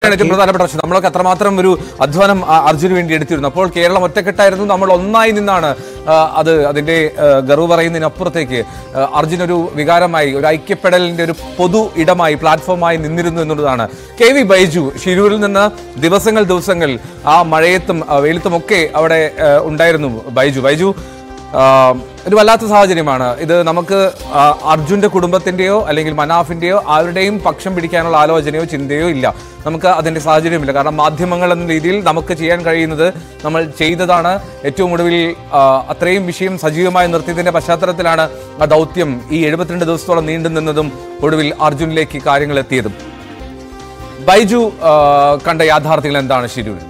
തന്നെയാണ് ഏറ്റവും പ്രധാനപ്പെട്ട പ്രശ്നം നമ്മളൊക്കെ അത്രമാത്രം ഒരു അധ്വാനം ആ, അർജുന് വേണ്ടി എടുത്തിരുന്നു അപ്പോൾ കേരളം ഒറ്റക്കെട്ടായിരുന്നു നമ്മൾ ഒന്നായി നിന്നാണ് ആ, അത് അതിന്റെ ആ, ഗർവ് പറയുന്നതിനപ്പുറത്തേക്ക് ആ, അർജുൻ ഒരു വികാരമായി ഒരു ഐക്യപ്പെടലിന്റെ ഒരു പൊതു ഇടമായി പ്ലാറ്റ്ഫോമായി നിന്നിരുന്നു എന്നുള്ളതാണ് കെ വി ബൈജു ഷിരൂരിൽ നിന്ന് ദിവസങ്ങൾ ദിവസങ്ങൾ ആ മഴയത്തും ആ, വെയിലത്തും ഒക്കെ അവിടെ ആ, ഉണ്ടായിരുന്നു ബൈജു ബൈജു ആ, ഒരു വല്ലാത്ത സാഹചര്യമാണ് ഇത് നമുക്ക് ആ, അർജുന്റെ കുടുംബത്തിന്റെയോ അല്ലെങ്കിൽ മനാഫിന്റെയോ ആരുടെയും പക്ഷം പിടിക്കാനുള്ള ആലോചനയോ ചിന്തയോ ഇല്ല നമുക്ക് അതിന്റെ സാഹചര്യമില്ല കാരണം മാധ്യമങ്ങൾ എന്ന രീതിയിൽ നമുക്ക് ചെയ്യാൻ കഴിയുന്നത് നമ്മൾ ചെയ്തതാണ് ഏറ്റവും ഒടുവിൽ ആ, അത്രയും വിഷയം സജീവമായി നിർത്തിയതിന്റെ പശ്ചാത്തലത്തിലാണ് ആ ദൗത്യം ഈ എഴുപത്തിരണ്ട് ദിവസത്തോളം നീണ്ടു നിന്നതും ഒടുവിൽ അർജുനിലേക്ക് കാര്യങ്ങൾ എത്തിയതും ബൈജു ആ, കണ്ട യാഥാർത്ഥ്യങ്ങൾ എന്താണ് ശിരൂരിൽ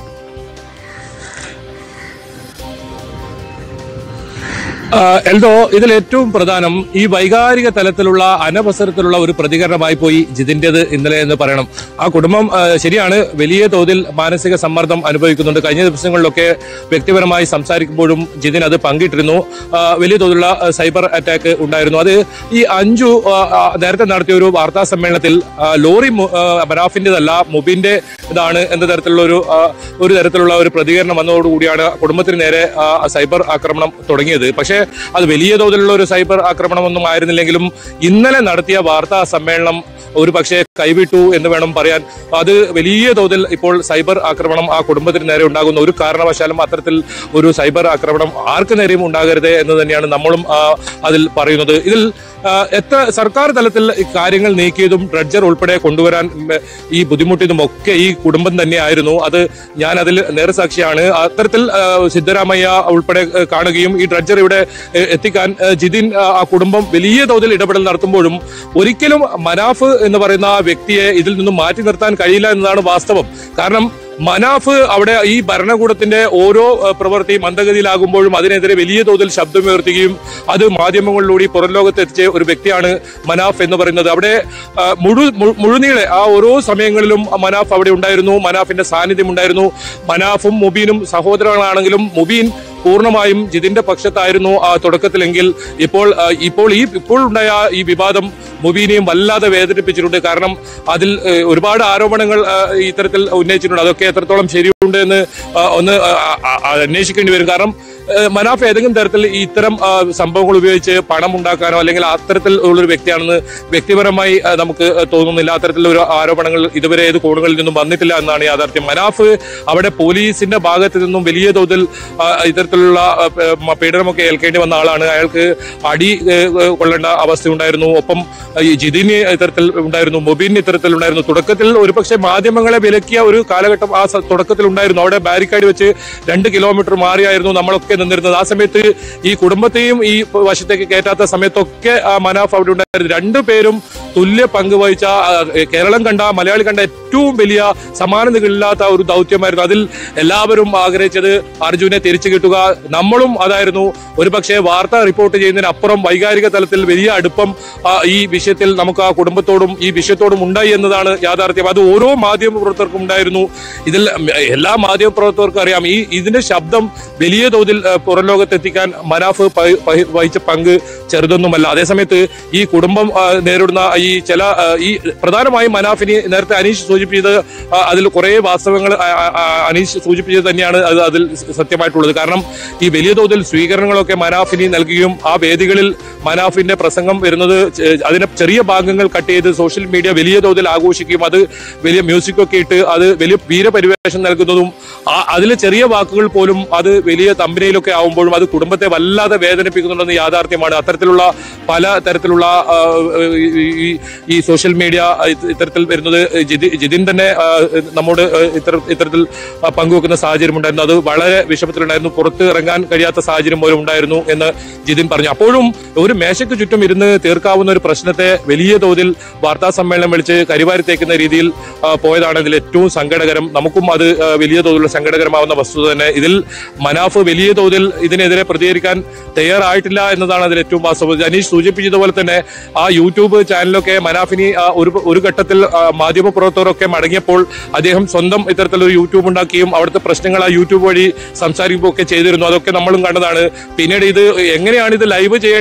ആ, എൽദോ ഇതിൽ ഏറ്റവും പ്രധാനം ഈ വൈകാരിക തലത്തിലുള്ള അനവസരത്തിലുള്ള ഒരു പ്രതികരണമായി പോയി ജിതിന്റേത് ഇന്നലെ എന്ന് പറയണം ആ കുടുംബം ആ, ശരിയാണ് വലിയ തോതിൽ മാനസിക സമ്മർദ്ദം അനുഭവിക്കുന്നുണ്ട് കഴിഞ്ഞ ദിവസങ്ങളിലൊക്കെ വ്യക്തിപരമായി സംസാരിക്കുമ്പോഴും ജിതിൻ അത് പങ്കിട്ടിരുന്നു ആ, വലിയ തോതിലുള്ള ആ, സൈബർ അറ്റാക്ക് ഉണ്ടായിരുന്നു അത് ഈ അഞ്ചു ആ, ആ, നേരത്തെ നടത്തിയ ഒരു വാർത്താ സമ്മേളനത്തിൽ ആ, ലോറി മു- ആ, ബനാഫിന്റേതല്ല മുബിന്റെ ഇതാണ് എന്ന തരത്തിലുള്ള ഒരു ആ, ഒരു തരത്തിലുള്ള ഒരു പ്രതികരണം വന്നതോടുകൂടിയാണ് കുടുംബത്തിന് നേരെ ആ, സൈബർ ആക്രമണം തുടങ്ങിയത് പക്ഷേ അത് വലിയ തോതിലുള്ള ഒരു സൈബർ ആക്രമണമൊന്നും ആയിരുന്നില്ലെങ്കിലും ഇന്നലെ നടത്തിയ വാർത്താ സമ്മേളനം ഒരു പക്ഷേ കൈവിട്ടു എന്ന് വേണം പറയാൻ അത് വലിയ തോതിൽ ഇപ്പോൾ സൈബർ ആക്രമണം ആ കുടുംബത്തിന് നേരെ ഉണ്ടാകുന്ന ഒരു കാരണവശാലും അത്തരത്തിൽ ഒരു സൈബർ ആക്രമണം ആർക്ക് നേരെയും ഉണ്ടാകരുത് എന്ന് തന്നെയാണ് നമ്മളും ആ, അതിൽ പറയുന്നത് ഇതിൽ ആ, എത്ര സർക്കാർ തലത്തിൽ ഈ കാര്യങ്ങൾ നീക്കിയതും ഡ്രഡ്ജർ ഉൾപ്പെടെ കൊണ്ടുവരാൻ ഉം, ഈ ബുദ്ധിമുട്ടിയതും ഒക്കെ ഈ കുടുംബം തന്നെയായിരുന്നു അത് ഞാൻ അതിൽ നേർസാക്ഷിയാണ് അത്തരത്തിൽ ആ, സിദ്ധരാമയ്യ ഉൾപ്പെടെ ആ, കാണുകയും ഈ ഡ്രഡ്ജർ ഇവിടെ ആ, എത്തിക്കാൻ ആ, ജിതിൻ ആ, ആ കുടുംബം വലിയ തോതിൽ ഇടപെടൽ നടത്തുമ്പോഴും ഒരിക്കലും മനാഫ് എന്ന് പറയുന്ന ആ വ്യക്തിയെ ഇതിൽ നിന്നും മാറ്റി നിർത്താൻ കഴിയില്ല എന്നതാണ് വാസ്തവം കാരണം മനാഫ് അവിടെ ഈ ഭരണകൂടത്തിന്റെ ഓരോ ഏഹ്, പ്രവൃത്തിയും മന്ദഗതിയിലാകുമ്പോഴും അതിനെതിരെ വലിയ തോതിൽ ശബ്ദമുയർത്തുകയും അത് മാധ്യമങ്ങളിലൂടെ പുറം ലോകത്ത് എത്തിച്ച ഒരു വ്യക്തിയാണ് മനാഫ് എന്ന് പറയുന്നത് അവിടെ ആ, മുഴു മു- മുഴുനീളെ ആ ഓരോ സമയങ്ങളിലും മനാഫ് അവിടെ ഉണ്ടായിരുന്നു മനാഫിന്റെ സാന്നിധ്യം ഉണ്ടായിരുന്നു മനാഫും മുബീനും സഹോദരങ്ങളാണെങ്കിലും മുബീൻ പൂർണ്ണമായും ജിതിന്റെ പക്ഷത്തായിരുന്നു ആ തുടക്കത്തിലെങ്കിൽ ഇപ്പോൾ ആ, ഇപ്പോൾ ഈ ഇപ്പോൾ ഉണ്ടായ ഈ വിവാദം മുബീനെയും വല്ലാതെ വേദനിപ്പിച്ചിട്ടുണ്ട് കാരണം അതിൽ ഏഹ്, ഒരുപാട് ആരോപണങ്ങൾ ആ, ഇത്തരത്തിൽ ഉന്നയിച്ചിട്ടുണ്ട് അതൊക്കെ എത്രത്തോളം ശരിയുണ്ട് എന്ന് ആ, ഒന്ന് ആ, ആ, ആ, അന്വേഷിക്കേണ്ടി വരും കാരണം ഏഹ്, മനാഫ് ഏതെങ്കിലും തരത്തിൽ ഈ ഇത്തരം ആ, സംഭവങ്ങൾ ഉപയോഗിച്ച് പണം ഉണ്ടാക്കാനോ അല്ലെങ്കിൽ അത്തരത്തിൽ ഉള്ളൊരു വ്യക്തിയാണെന്ന് വ്യക്തിപരമായി ആ, നമുക്ക് തോന്നുന്നില്ല അത്തരത്തിലുള്ള ഒരു ആരോപണങ്ങൾ ഇതുവരെ ഏത് കോണുകളിൽ നിന്നും വന്നിട്ടില്ല എന്നാണ് യാഥാർത്ഥ്യം മനാഫ് അവിടെ പോലീസിന്റെ ഭാഗത്ത് നിന്നും വലിയ തോതിൽ ആ, ഇത്തരത്തിലുള്ള ആ, പ- പീഡനമൊക്കെ ഏൽക്കേണ്ടി വന്ന ആളാണ് അയാൾക്ക് അടി ഏഹ്, ഏഹ്, കൊള്ളേണ്ട അവസ്ഥ ഉണ്ടായിരുന്നു ഒപ്പം ഈ ജിതിന് ഇത്തരത്തിൽ ഉണ്ടായിരുന്നു മൊബീന് ഇത്തരത്തിൽ ഉണ്ടായിരുന്നു തുടക്കത്തിൽ ഒരുപക്ഷെ മാധ്യമങ്ങളെ വിലക്കിയ ഒരു കാലഘട്ടം ആ സ- തുടക്കത്തിൽ ഉണ്ടായിരുന്നു അവിടെ ബാരിക്കേഡ് വെച്ച് രണ്ട് കിലോമീറ്റർ മാറിയായിരുന്നു നമ്മളൊക്കെ നിന്നിരുന്നത് ആ സമയത്ത് ഈ കുടുംബത്തെയും ഈ വശത്തേക്ക് കയറ്റാത്ത സമയത്തൊക്കെ ആ മനാഫ് അവിടെ ഉണ്ടായിരുന്നു രണ്ടുപേരും തുല്യ പങ്ക് വഹിച്ച ആ, കേരളം കണ്ട മലയാളി കണ്ട ഏറ്റവും വലിയ സമാനതകളില്ലാത്ത ഒരു ദൗത്യമായിരുന്നു അതിൽ എല്ലാവരും ആഗ്രഹിച്ചത് അർജുനെ തിരിച്ചു കിട്ടുക നമ്മളും അതായിരുന്നു ഒരുപക്ഷെ വാർത്ത റിപ്പോർട്ട് ചെയ്യുന്നതിനപ്പുറം വൈകാരിക തലത്തിൽ വലിയ അടുപ്പം ആ, ഈ വിഷയത്തിൽ നമുക്ക് ആ കുടുംബത്തോടും ഈ വിഷയത്തോടും ഉണ്ടായി എന്നതാണ് യാഥാർത്ഥ്യം അത് ഓരോ മാധ്യമ പ്രവർത്തകർക്കും ഉണ്ടായിരുന്നു ഇതിൽ എല്ലാ മാധ്യമ പ്രവർത്തകർക്കും അറിയാം ഈ ഇതിന്റെ ശബ്ദം വലിയ തോതിൽ ആ, പുറം ലോകത്തെത്തിക്കാൻ മനാഫ് പ- പ- വഹിച്ച പങ്ക് ചെറുതൊന്നുമല്ല അതേസമയത്ത് ഈ കുടുംബം ആ, നേരിടുന്ന ഈ ചില ആ, ഈ പ്രധാനമായും മനാഫിനി നേരത്തെ അനീഷ് സൂചിപ്പിച്ചത് ആ, അതിൽ കുറെ വാസ്തവങ്ങൾ ആ, ആ, ആ, അനീഷ് സൂചിപ്പിച്ചത് തന്നെയാണ് അത് അതിൽ സത്യമായിട്ടുള്ളത് കാരണം ഈ വലിയ തോതിൽ സ്വീകരണങ്ങളൊക്കെ മനാഫിനി നൽകുകയും ആ വേദികളിൽ മനാഫിന്റെ പ്രസംഗം വരുന്നത് ചെ- അതിനെ ചെറിയ ഭാഗങ്ങൾ കട്ട് ചെയ്ത് സോഷ്യൽ മീഡിയ വലിയ തോതിൽ ആഘോഷിക്കുകയും അത് വലിയ മ്യൂസിക് ഒക്കെ ഇട്ട് അത് വലിയ വീരപരിവേഷം നൽകുന്നതും ആ അതിലെ ചെറിയ വാക്കുകൾ പോലും അത് വലിയ തമ്പനയിലൊക്കെ ആവുമ്പോഴും അത് കുടുംബത്തെ വല്ലാതെ വേദനിപ്പിക്കുന്നുണ്ടെന്ന് യാഥാർത്ഥ്യമാണ് അത്തരത്തിലുള്ള പല തരത്തിലുള്ള ആ, ഈ- ഈ- ഈ സോഷ്യൽ മീഡിയ ഇത് ഇത്തരത്തിൽ വരുന്നത് ജിതി- ജിതിൻ തന്നെ ആ, നമ്മോട് ഇത്തര ഇത്തരത്തിൽ ആ, പങ്കുവെക്കുന്ന സാഹചര്യം ഉണ്ടായിരുന്നു അത് വളരെ വിഷമത്തിലുണ്ടായിരുന്നു പുറത്ത് ഇറങ്ങാൻ കഴിയാത്ത സാഹചര്യം പോലും ഉണ്ടായിരുന്നു എന്ന് ജിതിൻ പറഞ്ഞു അപ്പോഴും ഒരു മേശയ്ക്ക് ചുറ്റും ഇരുന്ന് തീർക്കാവുന്ന ഒരു പ്രശ്നത്തെ വലിയ തോതിൽ വാർത്താ സമ്മേളനം വിളിച്ച് കരിവാരി തേക്കുന്ന രീതിയിൽ ആ, പോയതാണ് ഇതിൽ ഏറ്റവും സങ്കടകരം നമുക്കും അത് ആ, വലിയ തോതിലുള്ള സങ്കടകരമാവുന്ന വസ്തുത തന്നെ ഇതിൽ മനാഫ് വലിയ തോതിൽ ഇതിനെതിരെ പ്രതികരിക്കാൻ തയ്യാറായിട്ടില്ല എന്നതാണ് അതിൽ ഏറ്റവും വാസ്തവം അനീഷ് സൂചിപ്പിച്ചതുപോലെ തന്നെ ആ യൂട്യൂബ് ചാനലൊക്കെ മനാഫിനി ആ, ഒരു ഒരു ഘട്ടത്തിൽ ആ, മാധ്യമ പ്രവർത്തകരൊക്കെ മടങ്ങിയപ്പോൾ അദ്ദേഹം സ്വന്തം ഇത്തരത്തിലൊരു യൂട്യൂബ് ഉണ്ടാക്കിയും അവിടുത്തെ പ്രശ്നങ്ങൾ ആ യൂട്യൂബ് വഴി സംസാരിക്കുകയും ഒക്കെ ചെയ്തിരുന്നു അതൊക്കെ നമ്മളും കണ്ടതാണ് പിന്നീട് ഇത് എങ്ങനെയാണ് ഇത് ലൈവ് ചെയ്യേണ്ടത് എന്ന് പോലും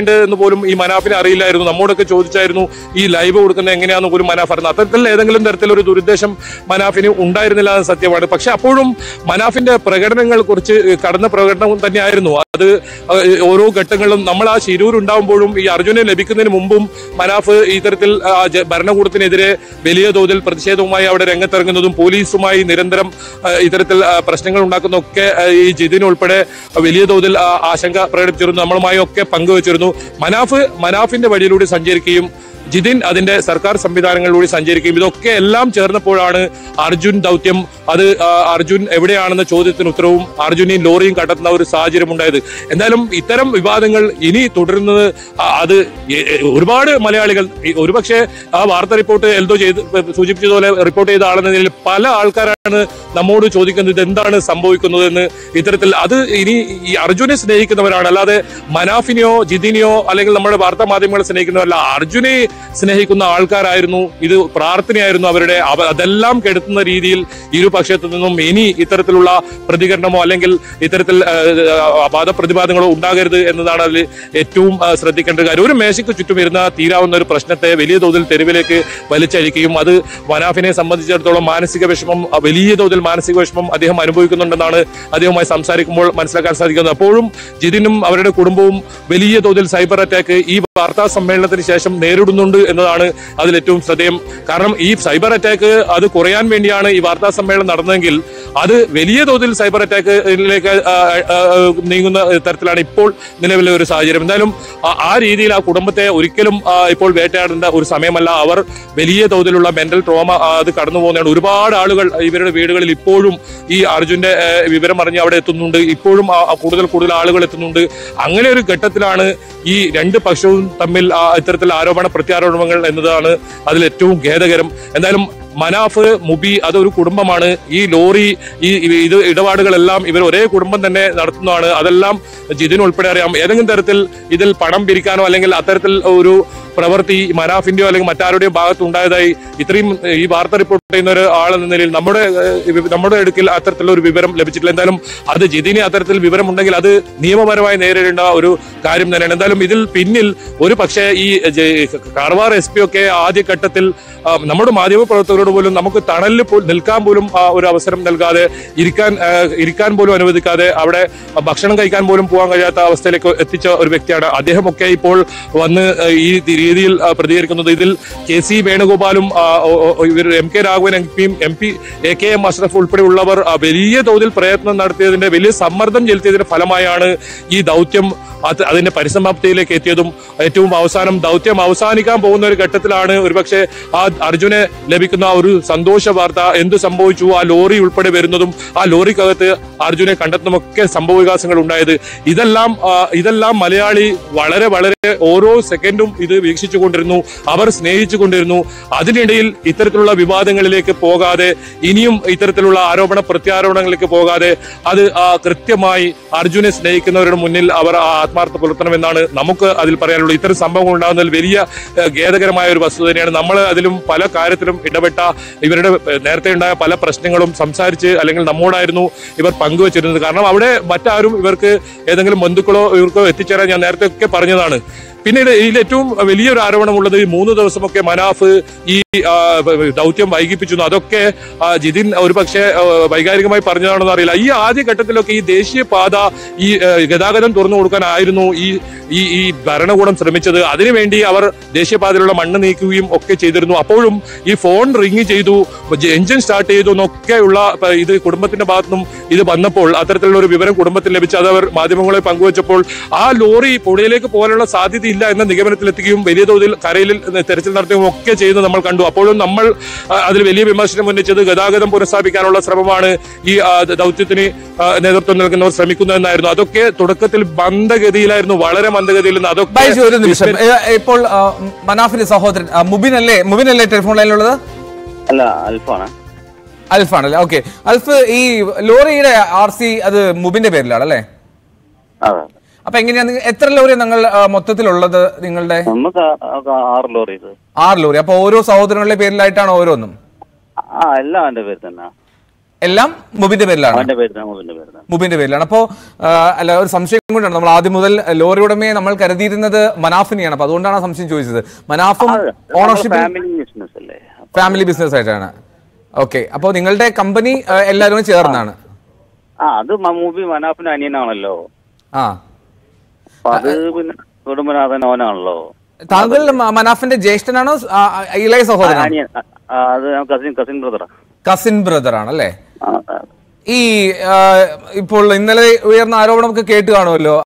പോലും ഈ മനാഫിനെ അറിയില്ലായിരുന്നു നമ്മോടൊക്കെ ചോദിച്ചായിരുന്നു ഈ ലൈവ് കൊടുക്കുന്നത് എങ്ങനെയാണെന്ന് പോലും മനാഫ് അറിയുന്നത് അത്തരത്തിൽ ഏതെങ്കിലും തരത്തിലൊരു ദുരുദ്ദേശം മനാഫിന് ഉണ്ടായിരുന്നില്ല എന്ന് സത്യമാണ് പക്ഷെ അപ്പോഴും മനാഫിന്റെ പ്രകടനങ്ങൾ കുറിച്ച് കടന്ന പ്രകടനം തന്നെയായിരുന്നു അത് ഓരോ ഘട്ടങ്ങളിലും നമ്മൾ ആ ശിരൂർ ഉണ്ടാകുമ്പോഴും ഈ അർജുനെ ലഭിക്കുന്നതിന് മുമ്പും മനാഫ് ഇത്തരത്തിൽ ആ, ജ- ഭരണകൂടത്തിനെതിരെ വലിയ തോതിൽ പ്രതിഷേധവുമായി അവിടെ രംഗത്തിറങ്ങുന്നതും പോലീസുമായി നിരന്തരം ആ, ഇത്തരത്തിൽ ആ, പ്രശ്നങ്ങൾ ഉണ്ടാക്കുന്നതൊക്കെ ആ, ഈ ജിതിൻ ഉൾപ്പെടെ വലിയ തോതിൽ ആ, ആശങ്ക പ്രകടിപ്പിച്ചിരുന്നു നമ്മളുമായി ഒക്കെ പങ്കുവച്ചിരുന്നു മനാഫ് മനാഫിന്റെ വഴിയിലൂടെ സഞ്ചരിക്കുകയും ജിതിൻ അതിന്റെ സർക്കാർ സംവിധാനങ്ങളിലൂടെ സഞ്ചരിക്കുകയും ഇതൊക്കെ എല്ലാം ചേർന്നപ്പോഴാണ് അർജുൻ ദൗത്യം അത് ആ, അർജുൻ എവിടെയാണെന്ന ചോദ്യത്തിന് ഉത്തരവും അർജുനെയും ലോറിയും കണ്ടെത്തുന്ന ഒരു സാഹചര്യം ഉണ്ടായത് എന്തായാലും ഇത്തരം വിവാദങ്ങൾ ഇനി തുടരുന്നത് ആ, അത് എ- എ- ഒരുപാട് മലയാളികൾ ഈ ഒരുപക്ഷെ ആ വാർത്ത റിപ്പോർട്ട് എൽദോ ചെയ്ത് സൂചിപ്പിച്ചതുപോലെ റിപ്പോർട്ട് ചെയ്ത ആളെന്ന നിലയിൽ പല ആൾക്കാരാണ് നമ്മോട് ചോദിക്കുന്നത് ഇത് എന്താണ് സംഭവിക്കുന്നത് എന്ന് ഇത്തരത്തിൽ അത് ഇനി ഈ അർജുനെ സ്നേഹിക്കുന്നവരാണ് അല്ലാതെ മനാഫിനെയോ ജിതിനെയോ അല്ലെങ്കിൽ നമ്മുടെ വാർത്താ മാധ്യമങ്ങളെ സ്നേഹിക്കുന്നവരല്ല അർജുനെ സ്നേഹിക്കുന്ന ആൾക്കാരായിരുന്നു ഇത് പ്രാർത്ഥനയായിരുന്നു അവരുടെ അവ- അതെല്ലാം കെടുത്തുന്ന രീതിയിൽ ഇരു പക്ഷത്തു നിന്നും ഇനി ഇത്തരത്തിലുള്ള പ്രതികരണമോ അല്ലെങ്കിൽ ഇത്തരത്തിൽ വാദപ്രതിവാദങ്ങളോ ഉണ്ടാകരുത് എന്നതാണ് അതിൽ ഏറ്റവും ആ, ശ്രദ്ധിക്കേണ്ട കാര്യം ഒരു മേശയ്ക്ക് ചുറ്റും ഇരുന്ന തീരാവുന്ന ഒരു പ്രശ്നത്തെ വലിയ തോതിൽ തെരുവിലേക്ക് വലിച്ചഴിക്കുകയും അത് വനാഫിനെ സംബന്ധിച്ചിടത്തോളം മാനസിക വിഷമം ആ, വലിയ തോതിൽ മാനസിക വിഷമം അദ്ദേഹം അനുഭവിക്കുന്നുണ്ടെന്നാണ് അദ്ദേഹവുമായി സംസാരിക്കുമ്പോൾ മനസ്സിലാക്കാൻ സാധിക്കുന്നത് അപ്പോഴും ജിതിനും അവരുടെ കുടുംബവും വലിയ തോതിൽ സൈബർ അറ്റാക്ക് ഈ വാർത്താ സമ്മേളനത്തിന് ശേഷം നേരിടുന്നുണ്ട് എന്നതാണ് അതിൽ ഏറ്റവും ശ്രദ്ധേയം കാരണം ഈ സൈബർ അറ്റാക്ക് അത് കുറയാൻ വേണ്ടിയാണ് ഈ വാർത്താ സമ്മേളനം നടന്നതെങ്കിൽ അത് വലിയ തോതിൽ സൈബർ അറ്റാക്കിലേക്ക് ആ, ആ, ആ, നീങ്ങുന്ന തരത്തിലാണ് ഇപ്പോൾ നിലവിലെ ഒരു സാഹചര്യം എന്തായാലും ആ- ആ രീതിയിൽ ആ കുടുംബത്തെ ഒരിക്കലും ആ, ഇപ്പോൾ വേട്ടയാടേണ്ട ഒരു സമയമല്ല അവർ വലിയ തോതിലുള്ള മെന്റൽ ട്രോമ അത് കടന്നു പോകുന്നതാണ് ഒരുപാട് ആളുകൾ ഇവരുടെ വീടുകളിൽ ഇപ്പോഴും ഈ അർജുന്റെ ആ, വിവരം അറിഞ്ഞ് അവിടെ എത്തുന്നുണ്ട് ഇപ്പോഴും ആ- ആ കൂടുതൽ കൂടുതൽ ആളുകൾ എത്തുന്നുണ്ട് അങ്ങനെ ഒരു ഘട്ടത്തിലാണ് ഈ രണ്ട് പക്ഷവും തമ്മിൽ ആ ഇത്തരത്തിൽ ആരോപണ പ്രത്യാരോപണങ്ങൾ എന്നതാണ് അതിൽ ഏറ്റവും ഖേദകരം എന്തായാലും മനാഫ് മുബി അതൊരു കുടുംബമാണ് ഈ ലോറി ഈ ഈ- ഇത് ഇടപാടുകളെല്ലാം ഇവർ ഒരേ കുടുംബം തന്നെ നടത്തുന്നതാണ് അതെല്ലാം ജിതിൻ ഉൾപ്പെടെ അറിയാം ഏതെങ്കിലും തരത്തിൽ ഇതിൽ പണം പിരിക്കാനോ അല്ലെങ്കിൽ അത്തരത്തിൽ ഒരു പ്രവൃത്തി മനാഫിന്റെയോ അല്ലെങ്കിൽ മറ്റാരുടെയോ ഭാഗത്ത് ഉണ്ടായതായി ഇത്രയും ഈ വാർത്ത റിപ്പോർട്ട് ചെയ്യുന്ന ഒരു ആളെന്ന നിലയിൽ നമ്മുടെ ഏഹ്, വി- നമ്മുടെ അടുക്കൽ അത്തരത്തിലുള്ള ഒരു വിവരം ലഭിച്ചിട്ടില്ല എന്തായാലും അത് ജിതിന് അത്തരത്തിൽ വിവരമുണ്ടെങ്കിൽ അത് നിയമപരമായി നേരിടേണ്ട ഒരു കാര്യം തന്നെയാണ് എന്തായാലും ഇതിൽ പിന്നിൽ ഒരു പക്ഷേ ഈ ജെ- കാർവാർ എസ് പി ഒക്കെ ആദ്യഘട്ടത്തിൽ ആ, നമ്മുടെ മാധ്യമ പ്രവർത്തകരോട് പോലും നമുക്ക് തണലിൽ പോ- നിൽക്കാൻ പോലും ആ, ഒരു അവസരം നൽകാതെ ഇരിക്കാൻ ആ, ഇരിക്കാൻ പോലും അനുവദിക്കാതെ അവിടെ ഭക്ഷണം കഴിക്കാൻ പോലും പോകാൻ കഴിയാത്ത അവസ്ഥയിലേക്ക് എത്തിച്ച ഒരു വ്യക്തിയാണ് അദ്ദേഹമൊക്കെ ഇപ്പോൾ വന്ന് ആ, ഈ രീതിയിൽ ആ, പ്രതികരിക്കുന്നത് ഇതിൽ കെ സി വേണുഗോപാലും ആ, ഓ- ഓ- ഇവർ എം കെ രാഘവൻ എം പിയും M P A K M Ashraf ഉൾപ്പെടെയുള്ളവർ ആ, വലിയ തോതിൽ പ്രയത്നം നടത്തിയതിന്റെ വലിയ സമ്മർദ്ദം ചെലുത്തിയതിന്റെ ഫലമായാണ് ഈ ദൗത്യം അത് അതിന്റെ പരിസമാപ്തിയിലേക്ക് എത്തിയതും ഏറ്റവും അവസാനം ദൗത്യം അവസാനിക്കാൻ പോകുന്ന ഒരു ഘട്ടത്തിലാണ് ഒരുപക്ഷെ ആ അർജുനെ ലഭിക്കുന്ന ഒരു സന്തോഷ വാർത്ത എന്ത് സംഭവിച്ചു ആ ലോറി ഉൾപ്പെടെ വരുന്നതും ആ ലോറിക്കകത്ത് അർജുനെ കണ്ടെത്തുന്നതുമൊക്കെ സംഭവ വികാസങ്ങൾ ഉണ്ടായത് ഇതെല്ലാം ആ, ഇതെല്ലാം മലയാളി വളരെ വളരെ ഓരോ സെക്കൻഡും ഇത് വീക്ഷിച്ചു കൊണ്ടിരുന്നു അവർ സ്നേഹിച്ചു കൊണ്ടിരുന്നു അതിനിടയിൽ ഇത്തരത്തിലുള്ള വിവാദങ്ങളിലേക്ക് പോകാതെ ഇനിയും ഇത്തരത്തിലുള്ള ആരോപണ പ്രത്യാരോപണങ്ങളിലേക്ക് പോകാതെ അത് ആ, കൃത്യമായി അർജുനെ സ്നേഹിക്കുന്നവരുടെ മുന്നിൽ അവർ ആ ആത്മാർത്ഥ പുലർത്തണമെന്നാണ് നമുക്ക് അതിൽ പറയാനുള്ളത് ഇത്തരം സംഭവങ്ങൾ ഉണ്ടാകുന്നതിൽ വലിയ ഏഹ്, ഖേദകരമായ ഒരു വസ്തുത തന്നെയാണ് നമ്മൾ അതിലും പല കാര്യത്തിലും ഇടപെട്ട ഇവരുടെ ഏഹ്, നേരത്തെ ഉണ്ടായ പല പ്രശ്നങ്ങളും സംസാരിച്ച് അല്ലെങ്കിൽ നമ്മോടായിരുന്നു ഇവർ പങ്കുവച്ചിരുന്നത് കാരണം അവിടെ മറ്റാരും ഇവർക്ക് ഏതെങ്കിലും ബന്ധുക്കളോ ഇവർക്കോ എത്തിച്ചേരാൻ ഞാൻ നേരത്തെ ഒക്കെ പറഞ്ഞതാണ് പിന്നീട് ഇതിൽ ഏറ്റവും വലിയൊരു ആരോപണമുള്ളത് ഈ മൂന്ന് ദിവസമൊക്കെ മനാഫ് ഈ ആ, ദൗത്യം വൈകിപ്പിച്ചു എന്ന്. അതൊക്കെ ആ, ജിതിൻ ഒരുപക്ഷെ ആ, വൈകാരികമായി പറഞ്ഞതാണെന്ന് അറിയില്ല ഈ ആദ്യ ഘട്ടത്തിലൊക്കെ ഈ ദേശീയപാത ഈ ആ, ഗതാഗതം തുറന്നു കൊടുക്കാനായിരുന്നു ഈ ഈ ഈ ഭരണകൂടം ശ്രമിച്ചത് അതിനുവേണ്ടി അവർ ദേശീയപാതയിലുള്ള മണ്ണ് നീക്കുകയും ഒക്കെ ചെയ്തിരുന്നു അപ്പോഴും ഈ ഫോൺ റിങ് ചെയ്തു എഞ്ചിൻ സ്റ്റാർട്ട് ചെയ്തു എന്നൊക്കെയുള്ള പ- ഇത് കുടുംബത്തിന്റെ ഭാഗത്തുനിന്നും ഇത് വന്നപ്പോൾ അത്തരത്തിലുള്ള ഒരു വിവരം കുടുംബത്തിൽ ലഭിച്ച് അത് അവർ മാധ്യമങ്ങളെ പങ്കുവച്ചപ്പോൾ ആ ലോറി പുഴയിലേക്ക് പോകാനുള്ള സാധ്യതയില്ല എന്ന നിഗമനത്തിലെത്തുകയും വലിയ തോതിൽ കരയിൽ തെരച്ചിൽ നടത്തുകയും ഒക്കെ ചെയ്യുന്നത് നമ്മൾ കണ്ടു അപ്പോഴും നമ്മൾ ആ, അതിൽ വലിയ വിമർശനം ഉന്നയിച്ചത് ഗതാഗതം പുനഃസ്ഥാപിക്കാനുള്ള ശ്രമമാണ് ഈ ആ, ദൗത്യത്തിന് ആ, നേതൃത്വം നൽകുന്നവർ ശ്രമിക്കുന്നതെന്നായിരുന്നു അതൊക്കെ തുടക്കത്തിൽ മന്ദഗതിയിലായിരുന്നു വളരെ മന്ദഗതിയിൽ നിന്ന് അതൊക്കെ ബൈജു ഒരു നിമിഷം ഏ, ഇപ്പോൾ ആ, മനാഫിന്റെ സഹോദരൻ ആ, മുബിൻ അല്ലേ മുബിൻ അല്ലേ ടെലിഫോൺ ലൈനിലുള്ളത് അല്ല അൽഫാണ് അൽഫാണല്ലേ ഓക്കെ അൽഫ് ഈ ലോറിയുടെ ആർ സി അത് മുബിന്റെ പേരിലാണ് അല്ലേ അതെ അപ്പൊ എങ്ങനെയാ നിങ്ങ- എത്ര ലോറി നിങ്ങൾ ആ, മൊത്തത്തിലുള്ളത് നിങ്ങളുടെ നമുക്ക് ആ- ആ- ആറ് ലോറി ഇത് ആറ് ലോറി അപ്പൊ ഓരോ സഹോദരങ്ങളുടെ പേരിലായിട്ടാണ് ഓരോന്നും ആ എല്ലാം എന്റെ പേര് തന്നെ എല്ലാം മുബിന്റെ പേരിലാണ് അവന്റെ പേര് മോബിന്റെ പേര് മുബിന്റെ പേരിലാണ് അപ്പോ ആ, അല്ല ഒരു സംശയം കൊണ്ടാണ് നമ്മൾ ആദ്യം മുതൽ ലോറി ഉടമയെ നമ്മൾ കരുതിയിരുന്നത് മനാഫിനെയാണ് അപ്പൊ അതുകൊണ്ടാണ് ആ സംശയം ചോദിച്ചത് മനാഫും ഓണർഷിപ്പ് ഫാമിലി ബിസിനസ് അല്ലേ ഫാമിലി ബിസിനസ് ആയിട്ടാണ് ഓക്കെ അപ്പോൾ നിങ്ങളുടെ കമ്പനി എല്ലാവരും കൂടി ചേർന്നാണ് ആ അത് മൂബി മനാഫിന്റെ അനിയനാണല്ലോ ആ അപ്പൊ അത് പിന്നെ കുടുംബനാഥൻ അവനാണല്ലോ താങ്കൾ മ- മനാഫിന്റെ ജ്യേഷ്ഠനാണോ ആ, ആ, ഇളയ ആ, സഹോദരനാണ് അനിയൻ ആ, ആ, അത് കസിൻ കസിൻ ബ്രദറാ കസിൻ ബ്രദർ ആണല്ലേ ആ ആ. ഈ ആ, ഇപ്പോൾ ഇന്നലെ ഉയർന്ന ആരോപണമൊക്കെ കേട്ട് കാണുമല്ലോ